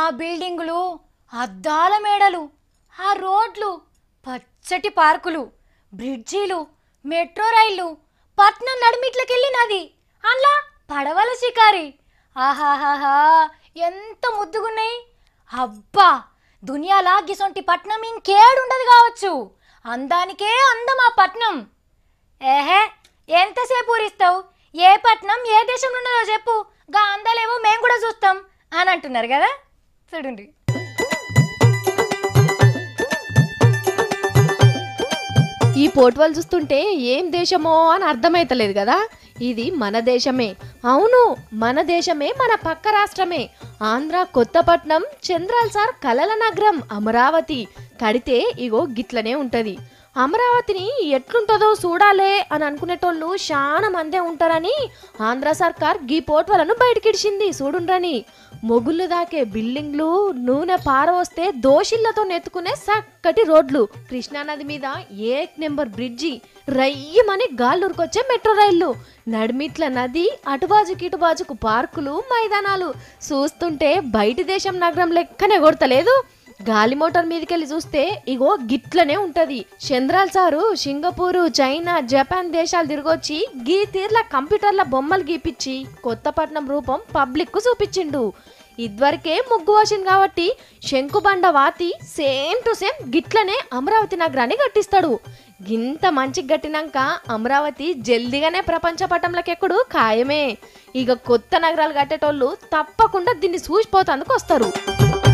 బిల్డింగులు అద్దాల మేడలు ఆ రోడ్లు పచ్చటి పార్కులు బ్రిడ్జీలు మెట్రో రైళ్లు పట్నం నడిమిట్లకెళ్ళినది అలా పడవల షికారి ఆహాహాహా ఎంత ముద్దుగున్నాయి అబ్బా దునియాలా గిసొంటి పట్నం ఇంకేడుండదు కావచ్చు అందానికే అందం ఆ పట్నం ఏహే ఎంతసేపు ఊరిస్తావు ఏ పట్నం ఏ దేశంలో ఉన్నదో చెప్పు గా అందాలేవో మేము కూడా చూస్తాం అని అంటున్నారు కదా చూడండి ఈ పోర్టువల్ చూస్తుంటే ఏం దేశమో అని అర్థమైతలేదు కదా ఇది మన దేశమే అవును మన దేశమే మన పక్క రాష్ట్రమే ఆంధ్ర కొత్తపట్నం చంద్రాల్ సార్ కలల నగరం అమరావతి కడితే ఇగో గిట్లనే ఉంటది అమరావతిని ఎట్లుంటుందో చూడాలే అని అనుకునేటోళ్ళు చాలా మందే ఉంటారని ఆంధ్ర సర్కార్ గీ పోర్టువలను బయటకిడిచింది చూడుండ్రని మొగుళ్ళు దాకే బిల్డింగ్లు నూనె పారవస్తే దోషిళ్లతో నెత్తుకునే చక్కటి రోడ్లు కృష్ణానది మీద ఏక్ నెంబర్ బ్రిడ్జి రయ్యమని గాల్లూరుకొచ్చే మెట్రో రైళ్లు నడిమిట్ల నది అటుబాజుకి ఇటుబాజుకు పార్కులు మైదానాలు చూస్తుంటే బయటి దేశం నగరం లెక్కనే కొడతలేదు గాలి మోటార్ మీదకెళ్ళి చూస్తే ఇగో గిట్లనే ఉంటది చంద్రాల్ సారు సింగపూరు చైనా జపాన్ దేశాలు తిరిగొచ్చి గీ తీర్ల కంప్యూటర్ల బొమ్మలు గీపిచ్చి కొత్తపట్నం రూపం పబ్లిక్ కు చూపించిండు ఇదివరకే ముగ్గు వాసింది కాబట్టి శంకుబండ వాతి సేమ్ టు సేమ్ గిట్లనే అమరావతి నగరాన్ని కట్టిస్తాడు గింత మంచి గట్టినాక అమరావతి జల్దిగానే ప్రపంచ పటంలకెక్కడు ఖాయమే ఇక కొత్త నగరాలు కట్టేటోళ్ళు తప్పకుండా దీన్ని చూసిపోతందుకు వస్తారు